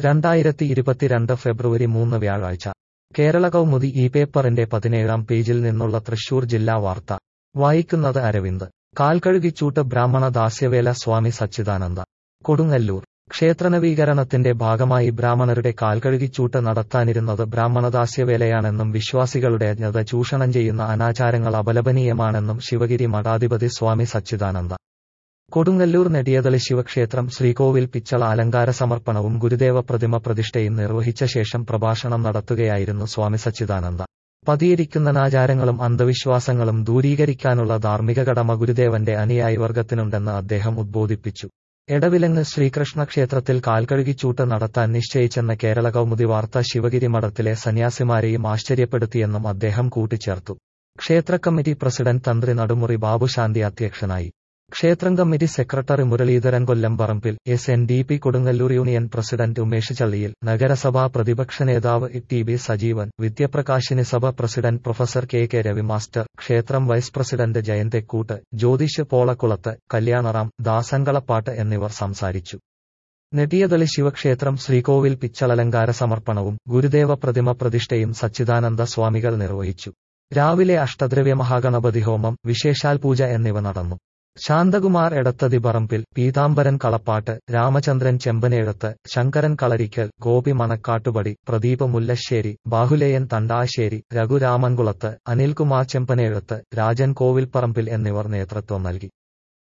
രണ്ടായിരത്തി ഇരുപത്തിരണ്ട് ഫെബ്രുവരി മൂന്ന് വ്യാഴാഴ്ച കേരള കൗമുദി ഈ പേപ്പറിന്റെ പതിനേഴാം പേജിൽ നിന്നുള്ള തൃശൂർ ജില്ലാ വാർത്ത വായിക്കുന്നത് അരവിന്ദ് കാൽക്കഴുകിച്ചൂട്ട് ബ്രാഹ്മണ ദാസ്യവേല സ്വാമി സച്ചിദാനന്ദ കൊടുങ്ങല്ലൂർ ക്ഷേത്രനവീകരണത്തിന്റെ ഭാഗമായി ബ്രാഹ്മണരുടെ കാൽക്കഴുകിച്ചൂട്ട് നടത്താനിരുന്നത് ബ്രാഹ്മണദാസ്യവേലയാണെന്നും വിശ്വാസികളുടെ അജ്ഞത ചൂഷണം ചെയ്യുന്ന അനാചാരങ്ങൾ അപലപനീയമാണെന്നും ശിവഗിരി മഠാധിപതി സ്വാമി സച്ചിദാനന്ദ കൊടുങ്ങല്ലൂർ നെടിയതളി ശിവക്ഷേത്രം ശ്രീകോവിൽ പിച്ചള അലങ്കാര സമർപ്പണവും ഗുരുദേവ പ്രതിമ പ്രതിഷ്ഠയും നിർവഹിച്ച ശേഷം പ്രഭാഷണം നടത്തുകയായിരുന്നു സ്വാമി സച്ചിദാനന്ദ പതിയിരിക്കുന്നനാചാരങ്ങളും അന്ധവിശ്വാസങ്ങളും ദൂരീകരിക്കാനുള്ള ധാർമ്മിക കടമ ഗുരുദേവന്റെ അനുയായി വർഗത്തിനുണ്ടെന്ന് അദ്ദേഹം ഉദ്ബോധിപ്പിച്ചു എടവിലങ്ങ് ശ്രീകൃഷ്ണ ക്ഷേത്രത്തിൽ കാൽക്കഴുകിച്ചൂട്ട് നടത്താൻ നിശ്ചയിച്ചെന്ന കേരള കൗമുദി വാർത്ത ശിവഗിരി മഠത്തിലെ സന്യാസിമാരെയും ആശ്ചര്യപ്പെടുത്തിയെന്നും അദ്ദേഹം കൂട്ടിച്ചേർത്തു ക്ഷേത്ര കമ്മിറ്റി പ്രസിഡന്റ് തന്ത്രി നടുമുറി ബാബുശാന്തി അധ്യക്ഷനായി ക്ഷേത്രം committee secretary Muraleedharan Kollamparambil S N D P Kodungallur union president Umesh Challiyil നഗരസഭാ പ്രതിപക്ഷ നേതാവ് T B Sajeevan Vidyaprakashini Sabha president professor K K Ravi master ക്ഷേത്രം വൈസ് പ്രസിഡന്റ് ജയന്തെക്കൂട്ട് ജ്യോതിഷ് പോളക്കുളത്ത് കല്യാണറാം ദാസങ്കളപ്പാട്ട് എന്നിവർ സംസാരിച്ചു നെടിയതളി ശിവക്ഷേത്രം ശ്രീകോവിൽ പിച്ചളലങ്കാര സമർപ്പണവും ഗുരുദേവ പ്രതിമ പ്രതിഷ്ഠയും സച്ചിദാനന്ദ സ്വാമികൾ നിർവഹിച്ചു രാവിലെ അഷ്ടദ്രവ്യ മഹാഗണപതി ഹോമം വിശേഷാൽ പൂജ എന്നിവ നടന്നു ശാന്തകുമാർ എടത്തതി പറമ്പിൽ പീതാംബരൻ കളപ്പാട്ട് രാമചന്ദ്രൻ ചെമ്പനേഴത്ത് ശങ്കരൻ കളരിക്കൽ ഗോപി മണക്കാട്ടുപടി പ്രദീപ് മുല്ലശ്ശേരി ബാഹുലേയൻ തണ്ടാശ്ശേരി രഘുരാമൻകുളത്ത് അനിൽകുമാർ ചെമ്പനേഴത്ത് രാജൻ കോവിൽപ്പറമ്പിൽ എന്നിവർ നേതൃത്വം നൽകി